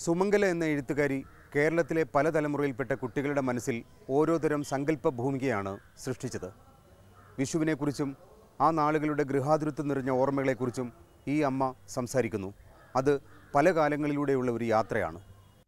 സുമംഗല എന്ന എഴുത്തുകാരി കേരളത്തിലെ പല തലമുറയിൽപ്പെട്ട കുട്ടികളുടെ മനസ്സിൽ ഓരോ തരം സങ്കല്പ ഭൂമികയാണ് സൃഷ്ടിച്ചത് വിഷുവിനെക്കുറിച്ചും ആ നാളുകളുടെ ഗൃഹാതുരത്വം നിറഞ്ഞ ഓർമ്മകളെക്കുറിച്ചും ഈ അമ്മ സംസാരിക്കുന്നു അത് പല കാലങ്ങളിലൂടെയുള്ള ഒരു യാത്രയാണ്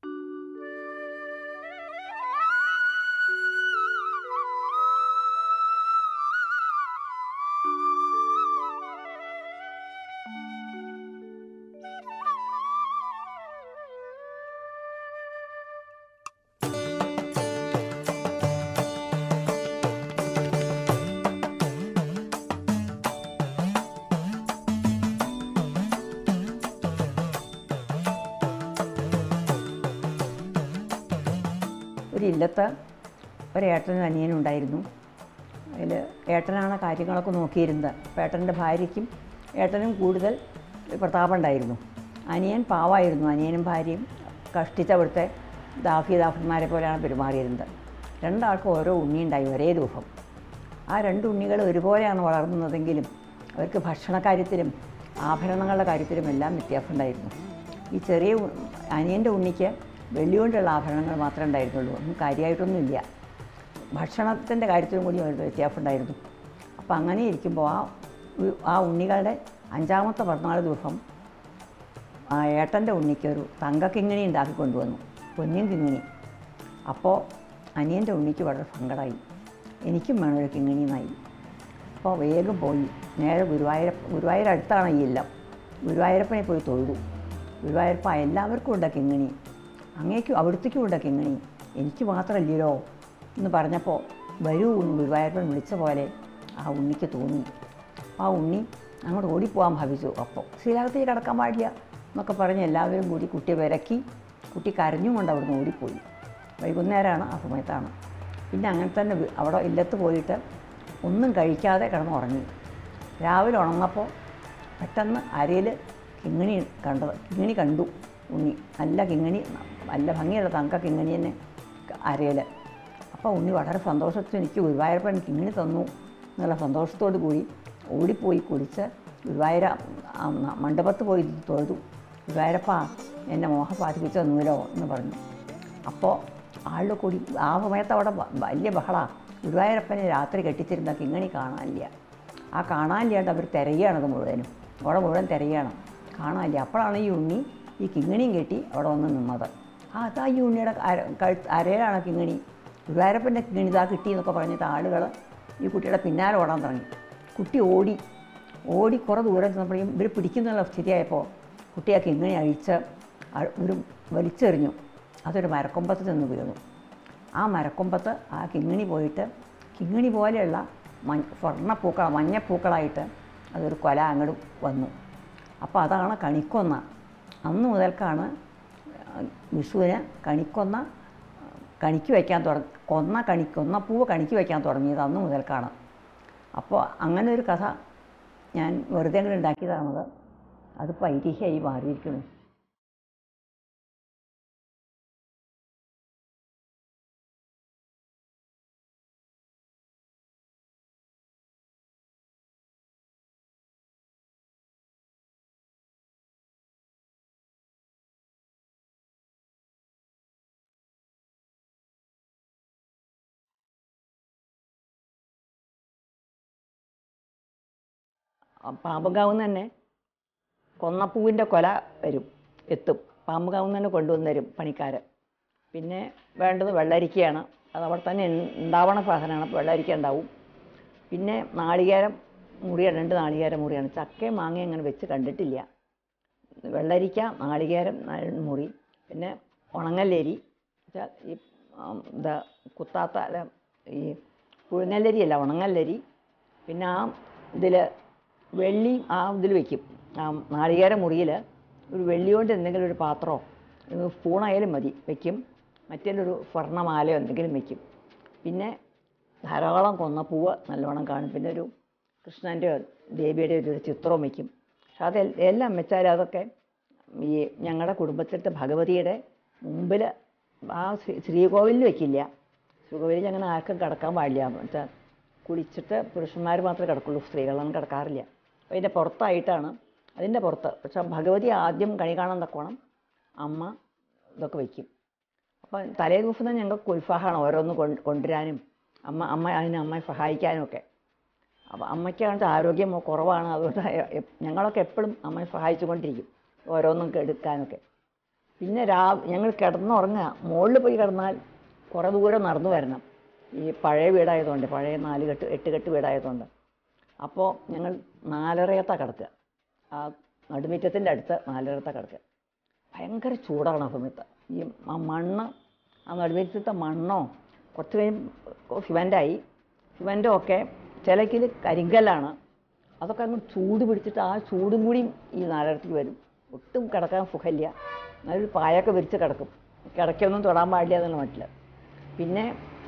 ഒരു ഇല്ലത്ത് ഒരു ഏട്ടനും അനിയനും ഉണ്ടായിരുന്നു അതിൽ ഏട്ടനാണ് കാര്യങ്ങളൊക്കെ നോക്കിയിരുന്നത് അപ്പോൾ ഏട്ടൻ്റെ ഭാര്യയ്ക്കും ഏട്ടനും കൂടുതൽ പ്രതാപം ഉണ്ടായിരുന്നു അനിയൻ പാവായിരുന്നു അനിയനും ഭാര്യയും കഷ്ടിച്ച അവിടുത്തെ ദാഫി ദാഫന്മാരെ പോലെയാണ് പെരുമാറിയിരുന്നത് രണ്ടാൾക്കും ഓരോ ഉണ്ണി ഉണ്ടായി ഒരേ ദിവസം ആ രണ്ട് ഉണ്ണികൾ ഒരുപോലെയാണ് വളർന്നതെങ്കിലും അവർക്ക് ഭക്ഷണകാര്യത്തിലും ആഭരണങ്ങളുടെ കാര്യത്തിലും എല്ലാം വ്യത്യാസം ഉണ്ടായിരുന്നു ഈ ചെറിയ ഉ- അനിയൻ്റെ ഉണ്ണിക്ക് വെള്ളി കൊണ്ടുള്ള ആഭരണങ്ങൾ മാത്രമേ ഉണ്ടായിരുന്നുള്ളൂ ഒന്നും കാര്യമായിട്ടൊന്നുമില്ല ഭക്ഷണത്തിൻ്റെ കാര്യത്തിലും കൂടി അവരുടെ വ്യത്യാസം ഉണ്ടായിരുന്നു അപ്പോൾ അങ്ങനെ ഇരിക്കുമ്പോൾ ആ ഉ- ആ ഉണ്ണികളുടെ അഞ്ചാമത്തെ പിറന്നാൾ ദിവസം ആ ഏട്ടൻ്റെ ഉണ്ണിക്ക് ഒരു തങ്കക്കിങ്ങിണി ഉണ്ടാക്കി കൊണ്ടുവന്നു പൊന്നിൻ കിങ്ങിണി അപ്പോൾ അനിയൻ്റെ ഉണ്ണിക്ക് വളരെ സങ്കടമായി എനിക്കും വേണം ഒരു കിങ്ങിണി എന്നായി അപ്പോൾ വേഗം പോയി നേരെ ഗുരുവായൂര ഗുരുവായൂർ അടുത്താണ് ഈ ഇല്ലം ഗുരുവായൂരപ്പനെ പോയി തൊഴുതു ഗുരുവായൂരപ്പ എല്ലാവർക്കും ഉണ്ട് കിങ്ങിണി അങ്ങേക്കും അവിടത്തേക്കും ഉണ്ട് കിങ്ങിണി എനിക്ക് മാത്രമല്ലല്ലോ എന്ന് പറഞ്ഞപ്പോൾ വരൂ എന്ന് ഗുരുവായൂരപ്പൻ വിളിച്ച പോലെ ആ ഉണ്ണിക്ക് തോന്നി ആ ഉണ്ണി അങ്ങോട്ട് ഓടിപ്പോകാൻ ഭാവിച്ചു അപ്പോൾ ശീലകത്തേക്ക് കിടക്കാൻ പാടില്ല എന്നൊക്കെ പറഞ്ഞ് എല്ലാവരും കൂടി കുട്ടിയെ വിരക്കി കുട്ടി കരഞ്ഞും കൊണ്ട് അവിടുന്ന് ഓടിപ്പോയി വൈകുന്നേരമാണ് ആ സമയത്താണ് പിന്നെ അങ്ങനെ തന്നെ വി- അവിടെ ഇല്ലത്ത് പോയിട്ട് ഒന്നും കഴിക്കാതെ കിടന്ന് ഉറങ്ങി രാവിലെ ഉണർന്നപ്പോൾ പെട്ടെന്ന് അരയിൽ കിങ്ങിണി കണ്ടത് കിങ്ങിണി കണ്ടു ഉണ്ണി നല്ല കിങ്ങിണി നല്ല ഭംഗിയുള്ള തങ്ക കിങ്ങിണി തന്നെ അരയിൽ അപ്പോൾ ഉണ്ണി വളരെ സന്തോഷത്തിൽ എനിക്ക് ഗുരുവായൂരപ്പൻ കിങ്ങിണി തന്നു എന്നുള്ള സന്തോഷത്തോടു കൂടി ഓടിപ്പോയി കുടിച്ച് ഗുരുവായൂര ആ ന- മണ്ഡപത്ത് പോയി തൊഴുതു ഗുരുവായൂരപ്പ എന്നെ മോഹം ബാധിപ്പിച്ചു തന്നുവല്ലോ എന്ന് പറഞ്ഞു അപ്പോൾ ആളുടെ കൂടി ആ സമയത്ത് അവിടെ വ- വലിയ ബഹളമാണ് ഗുരുവായൂരപ്പനെ രാത്രി കെട്ടിച്ചിരുന്ന കിങ്ങണി കാണാനില്ല ആ കാണാനില്ലാണ്ട് അവർ തിരയുകയാണത് മുഴുവനും അവിടെ മുഴുവൻ തിരയുകയാണ് കാണാനില്ല അപ്പോഴാണ് ഈ ഉണ്ണി ഈ കിങ്ങിണിയും കെട്ടി അവിടെ വന്ന് നിന്നത് ആ അതാ ഈ ഉണ്ണിയുടെ അര കഴുത്ത് അരയിലാണ് കിങ്ങിണി ഗുരുവായൂരപ്പൻ്റെ കിങ്ങിണി ഇതാ കിട്ടി എന്നൊക്കെ പറഞ്ഞിട്ട് ആളുകൾ ഈ കുട്ടിയുടെ പിന്നാലെ ഓടാൻ തുടങ്ങി കുട്ടി ഓടി ഓടി കുറേ ദൂരം ചെന്നപ്പോഴേക്കും ഇവർ പിടിക്കുന്നുള്ള സ്ഥിതിയായപ്പോൾ കുട്ടി ആ കിങ്ങിണി അഴിച്ച് അ- ഒരു വലിച്ചെറിഞ്ഞു അതൊരു മരക്കൊമ്പത്ത് ചെന്ന് വീണു ആ മരക്കൊമ്പത്ത് ആ കിങ്ങിണി പോയിട്ട് കിങ്ങിണി പോലെയുള്ള മഞ്ഞ സ്വർണ്ണപ്പൂക്കൾ മഞ്ഞപ്പൂക്കളായിട്ട് അതൊരു കൊല അങ്ങോട്ട് വന്നു അപ്പോൾ അതാണ് കണിക്കൊന്ന അന്ന് മുതൽക്കാണ് വിഷുവിന് കണിക്കൊന്ന കണിക്ക് വയ്ക്കാൻ തുടങ്ങി കൊന്ന കണി കൊന്ന പൂവ് കണിക്ക് വയ്ക്കാൻ തുടങ്ങിയത് അന്ന് മുതൽക്കാണ് അപ്പോൾ അങ്ങനെ ഒരു കഥ ഞാൻ വെറുതെ അങ്ങോട്ട് ഉണ്ടാക്കിയതാണത് അതിപ്പോൾ ഐതിഹ്യമായി മാറിയിരിക്കുന്നു പാമ്പുകാവ് തന്നെ കൊന്നപ്പൂവിൻ്റെ കൊല വരും എത്തും പാമ്പുകാവ് തന്നെ കൊണ്ടുവന്ന് തരും പണിക്കാർ പിന്നെ വേണ്ടത് വെള്ളരിക്കയാണ് അത് അവിടെ തന്നെ ഉൺ- ഉണ്ടാവണ സാധനമാണ് അപ്പോൾ വെള്ളരിക്ക ഉണ്ടാവും പിന്നെ നാളികേരം മുറിയാണ് രണ്ട് നാളികേരം മുറിയാണ് ചക്കയും മാങ്ങയും അങ്ങനെ വെച്ച് കണ്ടിട്ടില്ല വെള്ളരിക്ക നാളികേരം ന- മുറി പിന്നെ ഉണങ്ങല്ലരി വെച്ചാൽ ഈ ആം, എന്താ കുത്താത്ത അല്ല ഈ പുഴുങ്ങല്ലരി അല്ല ഉണങ്ങല്ലരി പിന്നെ ആ ഇതിൽ വെള്ളി ആ ഇതിൽ വെക്കും ആ നാളികേര മുറിയിൽ ഒരു വെള്ളി കൊണ്ട് എന്തെങ്കിലും ഒരു പാത്രമോ ഒരു സ്പൂണായാലും മതി വെക്കും മറ്റേലൊരു സ്വർണ്ണമാലയോ എന്തെങ്കിലും വെക്കും പിന്നെ ധാരാളം കൊന്നപ്പൂവ് നല്ലോണം കാണും പിന്നെ ഒരു കൃഷ്ണൻ്റെയോ ദേവിയുടെയോ ഒരു ചിത്രവും വയ്ക്കും പക്ഷെ അത് എൽ- എല്ലാം വെച്ചാൽ അതൊക്കെ ഈ ഞങ്ങളുടെ കുടുംബത്തിലത്തെ ഭഗവതിയുടെ മുമ്പിൽ ആ ശ്രീ ശ്രീകോവിലിൽ വെക്കില്ല ശ്രീകോവിലിൽ അങ്ങനെ ആർക്കും കിടക്കാൻ പാടില്ല എന്ന് വെച്ചാൽ കുളിച്ചിട്ട് പുരുഷന്മാർ മാത്രമേ കിടക്കുള്ളൂ സ്ത്രീകളൊന്നും കിടക്കാറില്ല അപ്പോൾ അതിൻ്റെ പുറത്തായിട്ടാണ് അതിൻ്റെ പുറത്ത് പക്ഷെ ഭഗവതി ആദ്യം കണി കാണാൻ തക്കോണം അമ്മ ഇതൊക്കെ വയ്ക്കും അപ്പം തലേ ദിവസം തന്നെ ഞങ്ങൾക്ക് ഉത്സാഹമാണ് ഓരോന്ന് കൊണ്ട് കൊണ്ടുവരാനും അമ്മ അമ്മ അതിന് അമ്മയെ സഹായിക്കാനും ഒക്കെ അപ്പോൾ അമ്മയ്ക്കാണെങ്കിൽ ആരോഗ്യം കുറവാണ് അതുകൊണ്ട് എ- ഞങ്ങളൊക്കെ എപ്പോഴും അമ്മയെ സഹായിച്ചുകൊണ്ടിരിക്കും ഓരോന്നും എടുക്കാനൊക്കെ പിന്നെ രാ ഞങ്ങൾ കിടന്നുറങ്ങുക മുകളിൽ പോയി കിടന്നാൽ കുറേ ദൂരം നടന്നു വരണം ഈ പഴയ വീടായതുകൊണ്ട് പഴയ നാല് കെട്ട് എട്ട് കെട്ട് വീടായതുകൊണ്ട് അപ്പോൾ ഞങ്ങൾ നാലരയത്താണ് കിടക്കുക ആ നടുമുറ്റത്തിൻ്റെ അടുത്ത് നാലരയത്താണ് കിടക്കുക ഭയങ്കര ചൂടാണ് ആ സമയത്ത് ഈ ആ മണ്ണ് ആ നടുമുറ്റത്തെ മണ്ണോ കുറച്ച് കഴിയും സിമൻ്റായി സിമൻ്റും ഒക്കെ ചിലക്കിൽ കരിങ്കല്ലാണ് അതൊക്കെ അങ്ങ് ചൂട് പിടിച്ചിട്ട് ആ ചൂടും കൂടിയും ഈ നാലരത്തേക്ക് വരും ഒട്ടും കിടക്കാൻ സുഖമില്ല നല്ലൊരു പായൊക്കെ വിരിച്ച് കിടക്കും കിടക്കൊന്നും തൊടാൻ പാടില്ല എന്നുള്ള മട്ടിൽ പിന്നെ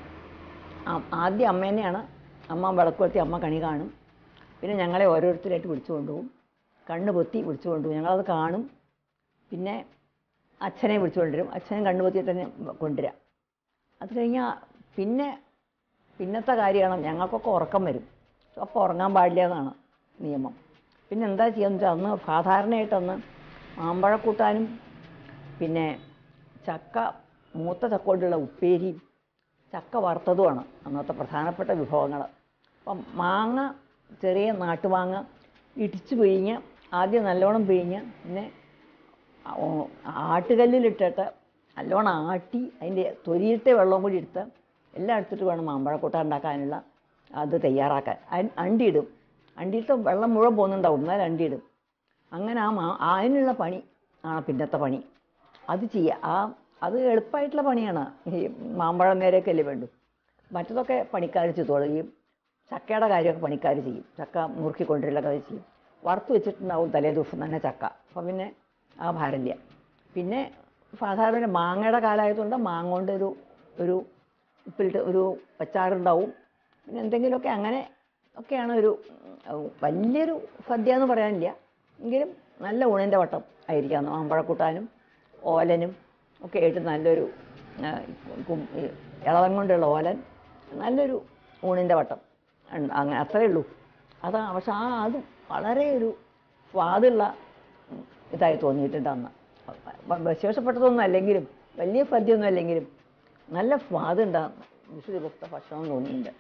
ആ- ആദ്യം അമ്മ തന്നെയാണ് അമ്മ വിളക്ക് കൊളുത്തി അമ്മ കണി കാണും പിന്നെ ഞങ്ങളെ ഓരോരുത്തരായിട്ട് വിളിച്ചു കൊണ്ടുപോകും കണ്ണ് പൊത്തി വിളിച്ചു കൊണ്ടുപോകും ഞങ്ങളത് കാണും പിന്നെ അച്ഛനെ വിളിച്ചു കൊണ്ടുവരും അച്ഛനും കണ്ണ് പൊത്തി തന്നെ കൊണ്ടുവരാം അത് കഴിഞ്ഞാൽ പിന്നെ പിന്നത്തെ കാര്യമാണ് ഞങ്ങൾക്കൊക്കെ ഉറക്കം വരും അപ്പോൾ ഉറങ്ങാൻ പാടില്ല എന്നാണ് നിയമം പിന്നെ എന്താ ചെയ്യാന്ന് വെച്ചാൽ അന്ന് സാധാരണയായിട്ട് അന്ന് മാമ്പഴക്കൂട്ടാനും പിന്നെ ചക്ക മൂത്ത ചക്ക കൊണ്ടുള്ള ഉപ്പേരിയും ചക്ക വറുത്തതുമാണ് അന്നത്തെ പ്രധാനപ്പെട്ട വിഭവങ്ങൾ അപ്പം മാങ്ങ ചെറിയ നാട്ടുമാങ്ങ ഇടിച്ച് പിഴിഞ്ഞ് ആദ്യം നല്ലോണം പിഴിഞ്ഞ് പിന്നെ ഓ- ആട്ടുകല്ലിലിട്ടിട്ട് നല്ലോണം ആട്ടി അതിൻ്റെ തൊരിയിട്ട വെള്ളം കൂടി എടുത്ത് എല്ലാം എടുത്തിട്ട് വേണം മാമ്പഴക്കൂട്ട ഉണ്ടാക്കാനുള്ള അത് തയ്യാറാക്കാൻ അൻ- അണ്ടിയിടും അണ്ടിയിട്ട് വെള്ളം മുഴുവൻ പോകുന്നുണ്ടാവും എന്നാൽ അണ്ടിയിടും അങ്ങനെ ആ മാ അതിനുള്ള പണി ആണ് പിന്നത്തെ പണി അത് ചെയ്യുക ആ അത് എളുപ്പമായിട്ടുള്ള പണിയാണ് ഈ മാമ്പഴം നേരെയൊക്കെ അല്ലേ വേണ്ടു മറ്റതൊക്കെ പണിക്കാർ ചെയ്തോളും ഈ ചക്കയുടെ കാര്യമൊക്കെ പണിക്കാർ ചെയ്യും ചക്ക മുറുക്കി കൊണ്ടുവരില്ലൊക്കെ ചെയ്യും വറുത്ത് വെച്ചിട്ടുണ്ടാവും തലേ ദിവസം തന്നെ ചക്ക അപ്പം പിന്നെ ആ ഭാരമില്ല പിന്നെ സാധാരണ മാങ്ങയുടെ കാലമായതുകൊണ്ട് മാങ്ങ കൊണ്ട് ഒരു ഒരു ഉപ്പിലിട്ട് ഒരു അച്ചാറുണ്ടാവും പിന്നെ എന്തെങ്കിലുമൊക്കെ അങ്ങനെ ഒക്കെയാണ് ഒരു ഉം, വലിയൊരു സദ്യ എന്ന് പറയാനില്ല എങ്കിലും നല്ല ഊണിൻ്റെ വട്ടം ആയിരിക്കാം മാമ്പഴക്കൂട്ടാനും ഓലനും ഒക്കെ ആയിട്ട് നല്ലൊരു ആ, കും- ഈ ഇളവൻ കൊണ്ടുള്ള ഓലൻ നല്ലൊരു ഊണിൻ്റെ വട്ടം ഉണ്ട്. അങ്ങനെ അത്രയേ ഉള്ളൂ അതാ പക്ഷെ ആ അത് വളരെ ഒരു സ്വാദുള്ള ഉം, ഇതായി തോന്നിയിട്ടുണ്ട് അന്ന് വ- വിശേഷപ്പെട്ടതൊന്നും അല്ലെങ്കിലും വലിയ സദ്യയൊന്നും അല്ലെങ്കിലും നല്ല സ്വാദുണ്ട് വിഷു ദിവസത്തെ ഭക്ഷണം തോന്നിയിട്ടുണ്ട്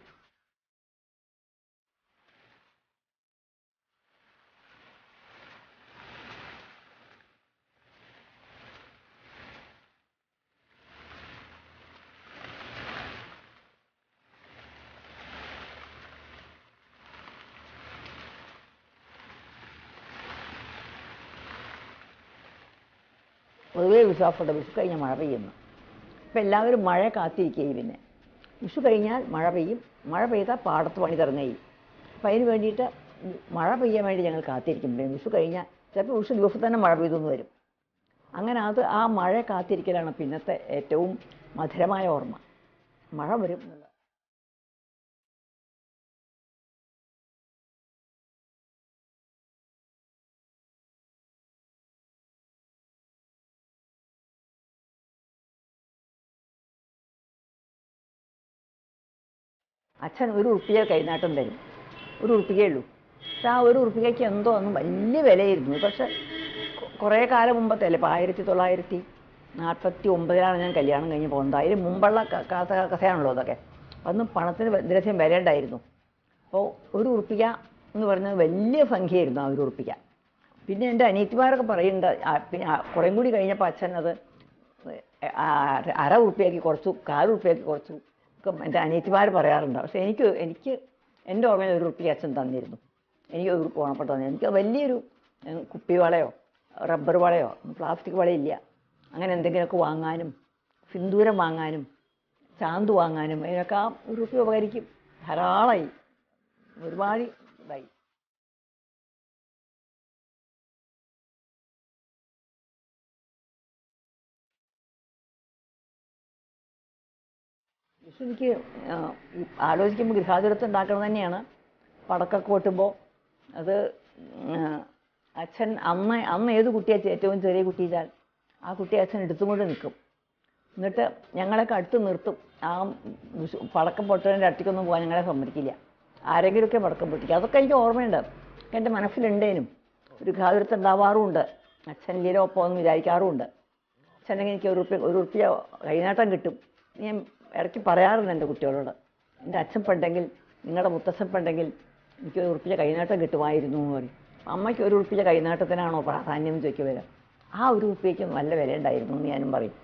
പൊതുവേ വിശ്വാസമുണ്ട് വിഷു കഴിഞ്ഞാൽ മഴ പെയ്യുന്നു ഇപ്പം എല്ലാവരും മഴ കാത്തിരിക്കുകയും പിന്നെ വിഷു കഴിഞ്ഞാൽ മഴ പെയ്യും മഴ പെയ്താൽ പാടത്ത് പണി തുടങ്ങുകയും അപ്പം അതിന് വേണ്ടിയിട്ട് മഴ പെയ്യാൻ വേണ്ടി ഞങ്ങൾ കാത്തിരിക്കും പിന്നെ വിഷു കഴിഞ്ഞാൽ ചിലപ്പോൾ വിഷു ദിവസം തന്നെ മഴ പെയ്തെന്ന് വരും അങ്ങനെ അത് ആ മഴ കാത്തിരിക്കലാണ് പിന്നത്തെ ഏറ്റവും മധുരമായ ഓർമ്മ മഴ വരും എന്നുള്ളത് അച്ഛൻ ഒരു ഉറുപ്പിക കൈനാട്ടം തരും ഒരു ഉറുപ്പികയേ ഉള്ളൂ പക്ഷെ ആ ഒരു ഉറുപ്പികയ്ക്ക് എന്തോ അന്ന് വലിയ വിലയായിരുന്നു പക്ഷെ കൊ- കുറേ കാലം മുമ്പത്തെ അല്ലേ ഇപ്പോൾ ആയിരത്തി തൊള്ളായിരത്തി നാൽപ്പത്തി ഒമ്പതിലാണ് ഞാൻ കല്യാണം കഴിഞ്ഞ് പോകുന്നത് അതിന് മുമ്പുള്ള ക- കഥ കഥയാണല്ലോ അതൊക്കെ അന്ന് പണത്തിന് വ- ഇതിലധികം വില ഉണ്ടായിരുന്നു അപ്പോൾ ഒരു ഉറുപ്പിക എന്ന് പറയുന്നത് വലിയ സംഖ്യയായിരുന്നു ആ ഒരു ഉറുപ്പിക പിന്നെ എൻ്റെ അനിയത്തിമാരൊക്കെ പറയുന്നുണ്ട് ആ, പിന്നെ ആ, കുറേം കൂടി കഴിഞ്ഞപ്പോൾ അച്ഛൻ അത് ആ, അര ഉറുപ്പിയാക്കി കുറച്ചു കാൽ ഉറുപ്പിയാക്കി കുറച്ചു ഒക്കെ എൻ്റെ അനിയത്തിമാർ പറയാറുണ്ട് പക്ഷേ എനിക്ക് എനിക്ക് എൻ്റെ ഓർമ്മയിൽ ഒരു ഉറുപ്പിക അച്ഛൻ തന്നിരുന്നു എനിക്ക് ഒരു ഓണപ്പെട്ട് തന്നെ എനിക്ക് വലിയൊരു ഉം, കുപ്പി വളയോ റബ്ബർ വളയോ പ്ലാസ്റ്റിക് വളയില്ല അങ്ങനെ എന്തെങ്കിലുമൊക്കെ വാങ്ങാനും സിന്ദൂരം വാങ്ങാനും ചാന്ത് വാങ്ങാനും അതിനൊക്കെ ആ ഒരു ഉറുപ്പിക ഉപകരിക്കും ധാരാളമായി ഒരുപാട് ഇതായി വിഷു എനിക്ക് ആ, ഈ ആലോചിക്കുമ്പോൾ ഗൃഹാതുരത്വം ഉണ്ടാക്കണം തന്നെയാണ് പടക്കൊക്കെ കൊട്ടുമ്പോൾ അത് ആ, അച്ഛൻ അന്ന് അന്ന് ഏത് കുട്ടിയാ ഏറ്റവും ചെറിയ കുട്ടിച്ചാൽ ആ കുട്ടി അച്ഛൻ എടുത്തുകൊണ്ട് നിൽക്കും എന്നിട്ട് ഞങ്ങളൊക്കെ അടുത്ത് നിർത്തും ആ വിഷു പടക്കം പൊട്ടതിൻ്റെ അടുത്തേക്കൊന്നും പോകാൻ ഞങ്ങളെ സമ്മതിക്കില്ല ആരെങ്കിലുമൊക്കെ പടക്കം പൊട്ടിക്കുക അതൊക്കെ എനിക്ക് ഓർമ്മയുണ്ട് എൻ്റെ മനസ്സിലുണ്ടേനും ഒരു ഗൃഹാതുരത്വം ഉണ്ടാവാറുമുണ്ട് അച്ഛൻ ലീലൊപ്പം എന്ന് വിചാരിക്കാറുമുണ്ട് ചെന്നെങ്കിൽ എനിക്ക് ഒരു റുപ്യ ഒരു റുപ്യ കൈനീട്ടം കിട്ടും ഞാൻ ഇടയ്ക്ക് പറയാറുണ്ട് എൻ്റെ കുട്ടികളോട് എൻ്റെ അച്ഛൻ പണ്ടെങ്കിൽ നിങ്ങളുടെ മുത്തച്ഛൻ പണ്ടെങ്കിൽ എനിക്ക് ഒരു ഉറുപ്പിച്ച കൈനീട്ടം കിട്ടുമായിരുന്നു എന്ന് പറയും അമ്മയ്ക്ക് ഒരു ഉറുപ്പിച്ച കൈനീട്ടത്തിനാണോ പ്രാധാന്യം എന്ന് ചോദിക്കുക വരിക ആ ഒരു ഉറുപ്പിക്ക് നല്ല വില ഉണ്ടായിരുന്നു എന്ന് ഞാനും പറയും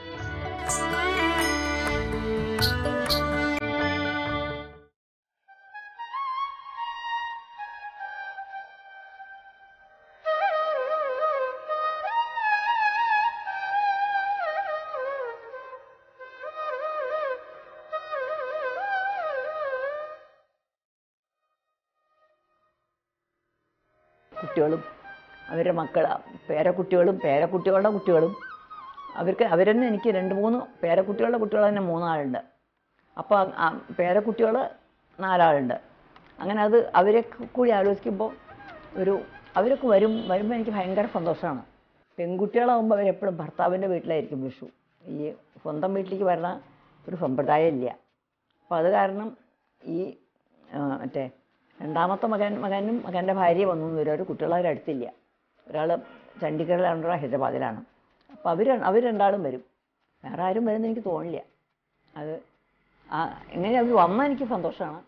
കുട്ടികളും അവരുടെ മക്കൾ പേരക്കുട്ടികളും പേരക്കുട്ടികളുടെ കുട്ടികളും അവർക്ക് അവരെന്നെ എനിക്ക് രണ്ട് മൂന്ന് പേരക്കുട്ടികളുടെ കുട്ടികൾ തന്നെ മൂന്നാളുണ്ട് അപ്പോൾ ആ പേരക്കുട്ടികൾ നാലാളുണ്ട് അങ്ങനെ അത് അവരെ കൂടി ആലോചിക്കുമ്പോൾ ഒരു അവരൊക്കെ വരും വരുമ്പോൾ എനിക്ക് ഭയങ്കര സന്തോഷമാണ് പെൺകുട്ടികളാകുമ്പോൾ അവരെപ്പോഴും ഭർത്താവിൻ്റെ വീട്ടിലായിരിക്കും വിഷു ഈ സ്വന്തം വീട്ടിലേക്ക് വരുന്ന ഒരു സമ്പ്രദായം ഇല്ല അപ്പോൾ അത് കാരണം ഈ ആ, മറ്റേ രണ്ടാമത്തെ മകൻ മകനും മകൻ്റെ ഭാര്യ വന്നു എന്ന് വരും അവർ കുട്ടികൾ അവരുടെ അടുത്തില്ല ഒരാൾ ചണ്ഡീഗഡിലാണ് ഒരാൾ ഹൈദരാബാദിലാണ് അപ്പോൾ അവർ അവർ രണ്ടാളും വരും വേറെ ആരും വരുമെന്ന് എനിക്ക് തോന്നില്ല അത് ആ എങ്ങനെ അവർ വന്നാൽ എനിക്ക് സന്തോഷമാണ്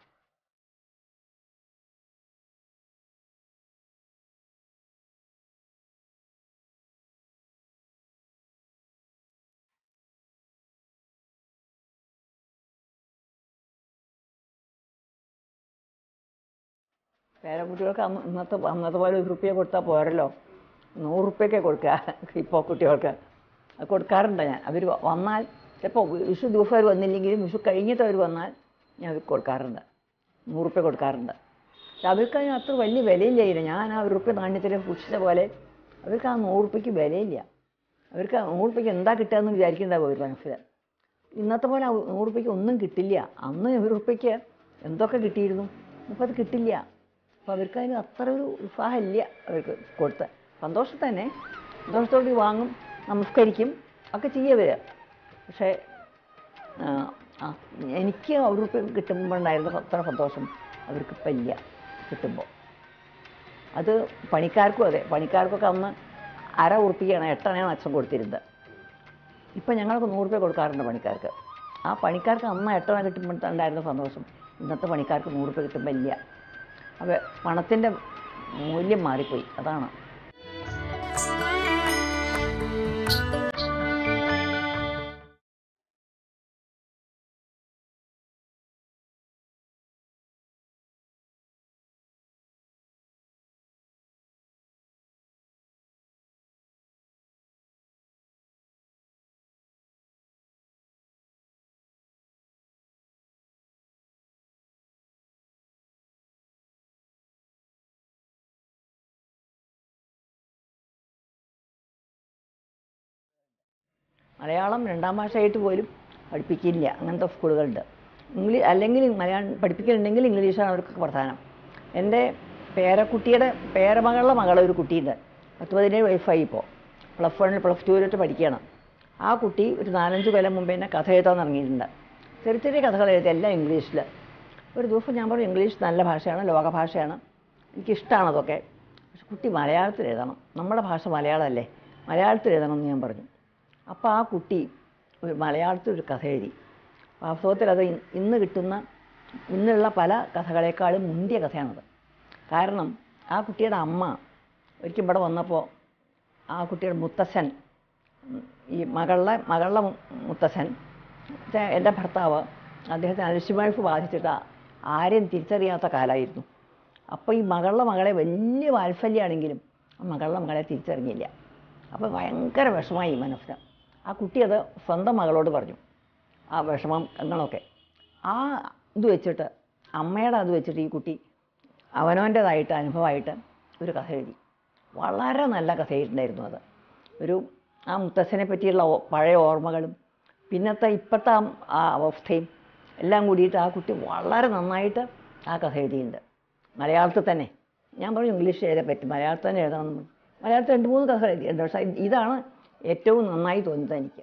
പേരക്കുട്ടികൾക്ക് അന്ന് ഇന്നത്തെ അന്നത്തെ പോലെ ഒരു റുപ്യ കൊടുത്താൽ പോരല്ലോ നൂറ് റുപ്യൊക്കെ കൊടുക്കുക ഇപ്പോൾ കുട്ടികൾക്ക് അത് കൊടുക്കാറുണ്ട് ഞാൻ അവർ വന്നാൽ ചിലപ്പോൾ വിഷു ദിവസം അവർ വന്നില്ലെങ്കിലും വിഷു കഴിഞ്ഞിട്ട് അവർ വന്നാൽ ഞാൻ അവർക്ക് കൊടുക്കാറുണ്ട് നൂറ് റുപ്യ കൊടുക്കാറുണ്ട് പക്ഷെ അവർക്ക് അതിന് അത്ര വലിയ വിലയില്ലായിരുന്നു ഞാൻ ആ ഒരു റുപ്യ നാണ്യത്തിൽ സൂക്ഷിച്ച പോലെ അവർക്ക് ആ നൂറ് റുപ്യക്ക് വിലയില്ല അവർക്ക് ആ നൂറ് റുപ്യക്ക് എന്താ കിട്ടുകയെന്ന് വിചാരിക്കുന്നുണ്ടാവും അവർ മനസ്സിൽ ഇന്നത്തെ പോലെ ആ നൂറ് റുപ്യക്ക് ഒന്നും കിട്ടില്ല അന്ന് ഒരു റുപ്യക്ക് എന്തൊക്കെ കിട്ടിയിരുന്നു ഇപ്പം അത് കിട്ടില്ല അപ്പോൾ അവർക്ക് അതിന് അത്ര ഒരു ഉത്സാഹമില്ല അവർക്ക് കൊടുത്ത സന്തോഷം തന്നെ സന്തോഷത്തോടെ വാങ്ങും നമസ്കരിക്കും ഒക്കെ ചെയ്യവർ പക്ഷേ ആ, ആ, എനിക്ക് ഒരു റുപ്യ കിട്ടുമ്പോഴുണ്ടായിരുന്ന അത്ര സന്തോഷം അവർക്കിപ്പം ഇല്ല കിട്ടുമ്പോൾ അത് പണിക്കാർക്കും അതെ പണിക്കാർക്കൊക്കെ അന്ന് അര ഉറുപ്പിക്കാണ് എട്ടെണ്ണയാണ് അച്ഛൻ കൊടുത്തിരുന്നത് ഇപ്പം ഞങ്ങൾക്ക് നൂറ് രൂപ കൊടുക്കാറുണ്ട് പണിക്കാർക്ക് ആ പണിക്കാർക്ക് അന്ന് എട്ടെണ്ണ കിട്ടുമ്പോൾ ഉണ്ടായിരുന്ന സന്തോഷം ഇന്നത്തെ പണിക്കാർക്ക് നൂറ് രൂപ കിട്ടുമ്പോൾ ഇല്ല അപ്പോൾ പണത്തിൻ്റെ മൂല്യം മാറിപ്പോയി അതാണ് മലയാളം രണ്ടാം ഭാഷയായിട്ട് പോലും പഠിപ്പിക്കില്ല അങ്ങനത്തെ സ്കൂളുകളുണ്ട് ഇംഗ്ലീഷ് അല്ലെങ്കിൽ മലയാളം പഠിപ്പിക്കലുണ്ടെങ്കിൽ ഇംഗ്ലീഷാണ് അവർക്ക് പ്രധാനം എൻ്റെ പേരക്കുട്ടിയുടെ പേരമകളുടെ മകളെ ഒരു കുട്ടിയുണ്ട് പത്ത് പതിനേഴ് വയസ്സായി ഇപ്പോൾ പ്ലസ് വണ്ണിൽ പ്ലസ് ടുവിലോട്ട് പഠിക്കുകയാണ് ആ കുട്ടി ഒരു നാലഞ്ച് കൊല്ലം മുമ്പ് എന്നെ കഥ എഴുതാൻ ഇറങ്ങിയിട്ടുണ്ട് ചെറിയ ചെറിയ കഥകൾ എഴുതി എല്ലാം ഇംഗ്ലീഷിൽ ഒരു ദിവസം ഞാൻ പറഞ്ഞു ഇംഗ്ലീഷ് നല്ല ഭാഷയാണ് ലോകഭാഷയാണ് എനിക്കിഷ്ടമാണ് അതൊക്കെ പക്ഷെ കുട്ടി മലയാളത്തിൽ എഴുതണം നമ്മുടെ ഭാഷ മലയാളമല്ലേ മലയാളത്തിൽ എഴുതണം എന്ന് ഞാൻ പറഞ്ഞു അപ്പോൾ ആ കുട്ടി ഒരു മലയാളത്തിൽ ഒരു കഥ എഴുതി വാസ്തവത്തിൽ അത് ഇ- ഇന്ന് കിട്ടുന്ന ഇന്നുള്ള പല കഥകളെക്കാളും മുന്തിയ കഥയാണത് കാരണം ആ കുട്ടിയുടെ അമ്മ ഒരിക്കൽ ഇവിടെ വന്നപ്പോൾ ആ കുട്ടിയുടെ മുത്തശ്ശൻ ഉം, ഈ മകളുടെ മകളുടെ മു- മുത്തശ്ശൻ വെച്ചാ എൻ്റെ ഭർത്താവ് അദ്ദേഹത്തിന് അൽഷിമേഴ്സ് ബാധിച്ചിട്ട് ആരെയും തിരിച്ചറിയാത്ത കാലമായിരുന്നു അപ്പോൾ ഈ മകളുടെ മകളെ വലിയ വാത്സല്യമാണെങ്കിലും ആ മകളുടെ മകളെ തിരിച്ചറിഞ്ഞില്ല അപ്പോൾ ഭയങ്കര വിഷമായി മനസ്സിന് ആ കുട്ടി അത് സ്വന്തം മകളോട് പറഞ്ഞു ആ വിഷമങ്ങളൊക്കെ ആ ഇത് വെച്ചിട്ട് അമ്മയുടെ അത് വെച്ചിട്ട് ഈ കുട്ടി അവനവൻ്റേതായിട്ട് അനുഭവമായിട്ട് ഒരു കഥ എഴുതി വളരെ നല്ല കഥ എഴുതിയിട്ടുണ്ടായിരുന്നു അത് ഒരു ആ മുത്തശ്ശനെ പറ്റിയുള്ള ഓ- പഴയ ഓർമ്മകളും പിന്നത്തെ ഇപ്പോഴത്തെ ആ- ആ അവസ്ഥയും എല്ലാം കൂടിയിട്ട് ആ കുട്ടി വളരെ നന്നായിട്ട് ആ കഥ എഴുതിയിട്ടുണ്ട് മലയാളത്തിൽ തന്നെ ഞാൻ പറഞ്ഞു ഇംഗ്ലീഷ് എഴുതാൻ പറ്റും മലയാളത്തിൽ തന്നെ എഴുതണം എന്ന് പറഞ്ഞു. മലയാളത്തിൽ രണ്ട് മൂന്ന് കഥ എഴുതിയിട്ടുണ്ട് പക്ഷേ ഇതാണ് ഏറ്റവും നന്നായി തോന്നിയത് എനിക്ക്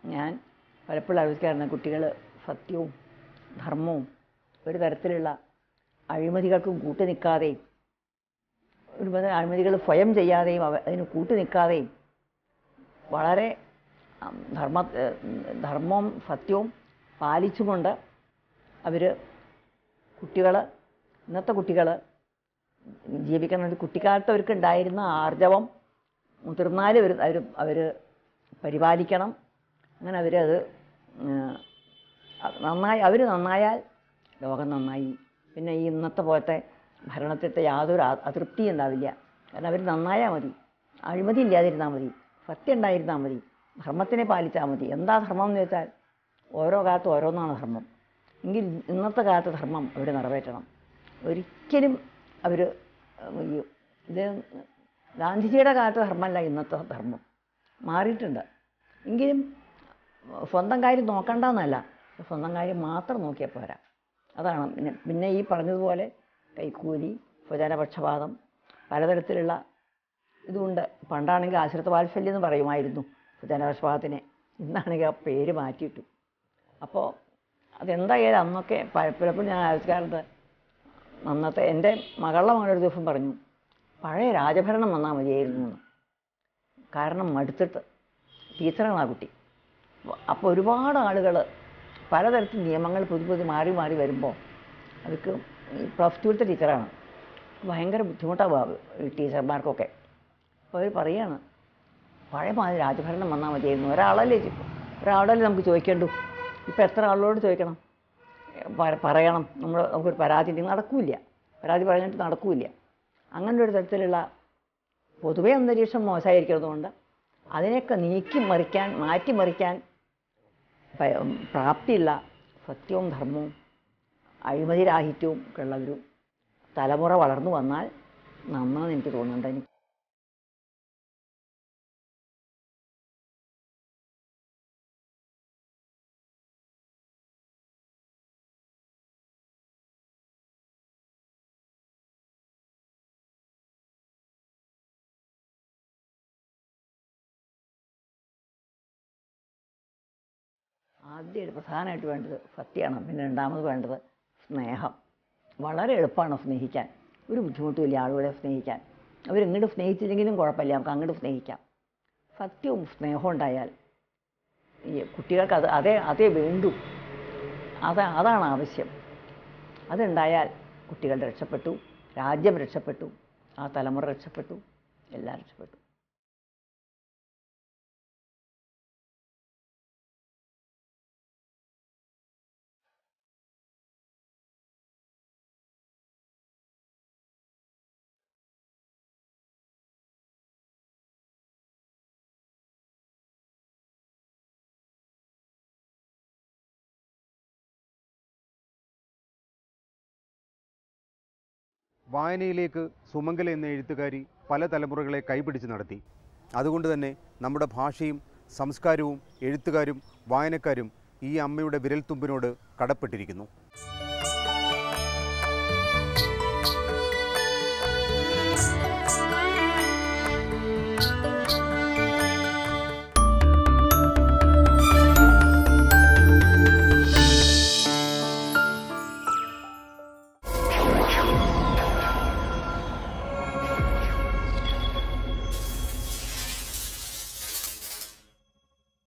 ഞാൻ പലപ്പോഴും ആലോചിക്കാറുണ്ട് കുട്ടികൾ സത്യവും ധർമ്മവും ഒരു തരത്തിലുള്ള അഴിമതികൾക്കും കൂട്ടു നിൽക്കാതെയും ഒരുപാട് അഴിമതികൾ സ്വയം ചെയ്യാതെയും അവ അതിന് കൂട്ടു നിൽക്കാതെയും വളരെ ഉം, ധർമ്മ ഏഹ്, ധർമ്മവും സത്യവും പാലിച്ചുകൊണ്ട് അവർ കുട്ടികൾ ഇന്നത്തെ കുട്ടികൾ ജീവിക്കുന്ന ഒരു കുട്ടിക്കാലത്ത് അവർക്ക് ഉണ്ടായിരുന്ന ആർജവം മുതിർന്നാലും അവർ അവർ അവർ പരിപാലിക്കണം അങ്ങനെ അവരത് ഏഹ്, അത് നന്നായി അവർ നന്നായാൽ ലോകം നന്നായി പിന്നെ ഈ ഇന്നത്തെ പോലത്തെ ഭരണത്തിലത്തെ യാതൊരു ആ- അതൃപ്തിയും ഉണ്ടാവില്ല കാരണം അവർ നന്നായാൽ മതി അഴിമതി ഇല്ലാതിരുന്നാൽ മതി സത്യം ഉണ്ടായിരുന്നാൽ മതി ധർമ്മത്തിനെ പാലിച്ചാൽ മതി എന്താ ധർമ്മം എന്ന് വെച്ചാൽ ഓരോ കാലത്തും ഓരോന്നാണ് ധർമ്മം എങ്കിൽ ഇന്നത്തെ കാലത്തെ ധർമ്മം അവർ നിറവേറ്റണം ഒരിക്കലും അവർ ഇത് ഗാന്ധിജിയുടെ കാലത്തെ ധർമ്മമല്ല ഇന്നത്തെ ധർമ്മം മാറിയിട്ടുണ്ട് എങ്കിലും സ്വന്തം കാര്യം നോക്കണ്ടെന്നല്ല സ്വന്തം കാര്യം മാത്രം നോക്കിയാൽ പോരാ അതാണ് പിന്നെ പിന്നെ ഈ പറഞ്ഞതുപോലെ കൈക്കൂലി സ്വജനപക്ഷപാതം പലതരത്തിലുള്ള ഇതുണ്ട് പണ്ടാണെങ്കിൽ ആശ്രിത വാത്സല്യം എന്ന് പറയുമായിരുന്നു സ്വജനപക്ഷപാതത്തിനെ ഇന്നാണെങ്കിൽ ആ പേര് മാറ്റിയിട്ടു അപ്പോൾ അതെന്തായാലും അന്നൊക്കെ പ- പലപ്പോഴും ഞാൻ ആലോചിക്കാറുണ്ട് അന്നത്തെ എൻ്റെ മകളുടെ മകളൊരു ദിവസം പറഞ്ഞു പഴയ രാജഭരണം വന്നാൽ മതിയായിരുന്നു എന്ന് കാരണം മടുത്തിട്ട് ടീച്ചറാണ് ആ കുട്ടി അപ്പോൾ ഒരുപാട് ആളുകൾ പലതരത്തിൽ നിയമങ്ങൾ പുതിയ പുതിയ മാറി മാറി വരുമ്പോൾ അവർക്ക് ഈ പ്ലസ് ടുവിലത്തെ ടീച്ചറാണ് ഭയങ്കര ബുദ്ധിമുട്ടാണ് ഈ ടീച്ചർമാർക്കൊക്കെ അപ്പോൾ അവർ പറയാണ് പഴയ മാതിരി രാജഭരണം വന്നാൽ മതിയായിരുന്നു ഒരാളല്ലേ ചോ- ഒരാളല്ലേ നമുക്ക് ചോദിക്കേണ്ടു ഇപ്പോൾ എത്ര ആളോട് ചോദിക്കണം പ- പറയണം നമ്മൾ നമുക്കൊരു പരാതി ഉണ്ടെങ്കിൽ നടക്കൂല പരാതി പറഞ്ഞിട്ട് നടക്കൂല അങ്ങനെ ഒരു തരത്തിലുള്ള പൊതുവേ അന്തരീക്ഷം മോശമായിരിക്കുന്നതുകൊണ്ട് അതിനെയൊക്കെ നീക്കി മറിക്കാൻ മാറ്റിമറിക്കാൻ പ- പ്രാപ്തിയുള്ള സത്യവും ധർമ്മവും അഴിമതിരാഹിത്യവും ഒക്കെ ഉള്ള ഒരു തലമുറ വളർന്നു വന്നാൽ നന്നാന്ന് എനിക്ക് തോന്നുന്നുണ്ട് എനിക്ക് ആദ്യം പ്രധാനമായിട്ട് വേണ്ടത് സത്യമാണ് പിന്നെ രണ്ടാമത് വേണ്ടത് സ്നേഹം വളരെ എളുപ്പമാണ് സ്നേഹിക്കാൻ ഒരു ബുദ്ധിമുട്ടുമില്ല ആളുകളെ സ്നേഹിക്കാൻ അവരിങ്ങോട്ട് സ്നേഹിച്ചില്ലെങ്കിലും കുഴപ്പമില്ല നമുക്ക് അങ്ങോട്ട് സ്നേഹിക്കാം സത്യവും സ്നേഹവും ഉണ്ടായാൽ ഈ കുട്ടികൾക്ക് അത് അതേ അതേ വേണ്ടൂ അതാ അതാണ് ആവശ്യം അതുണ്ടായാൽ കുട്ടികൾ രക്ഷപ്പെട്ടു രാജ്യം രക്ഷപ്പെട്ടു ആ തലമുറ രക്ഷപ്പെട്ടു എല്ലാം രക്ഷപ്പെട്ടു വായനയിലേക്ക് സുമംഗല എന്ന എഴുത്തുകാരി പല തലമുറകളെ കൈപിടിച്ച് നടത്തി അതുകൊണ്ട് തന്നെ നമ്മുടെ ഭാഷയും സംസ്കാരവും എഴുത്തുകാരും വായനക്കാരും ഈ അമ്മയുടെ വിരൽത്തുമ്പിനോട് കടപ്പെട്ടിരിക്കുന്നു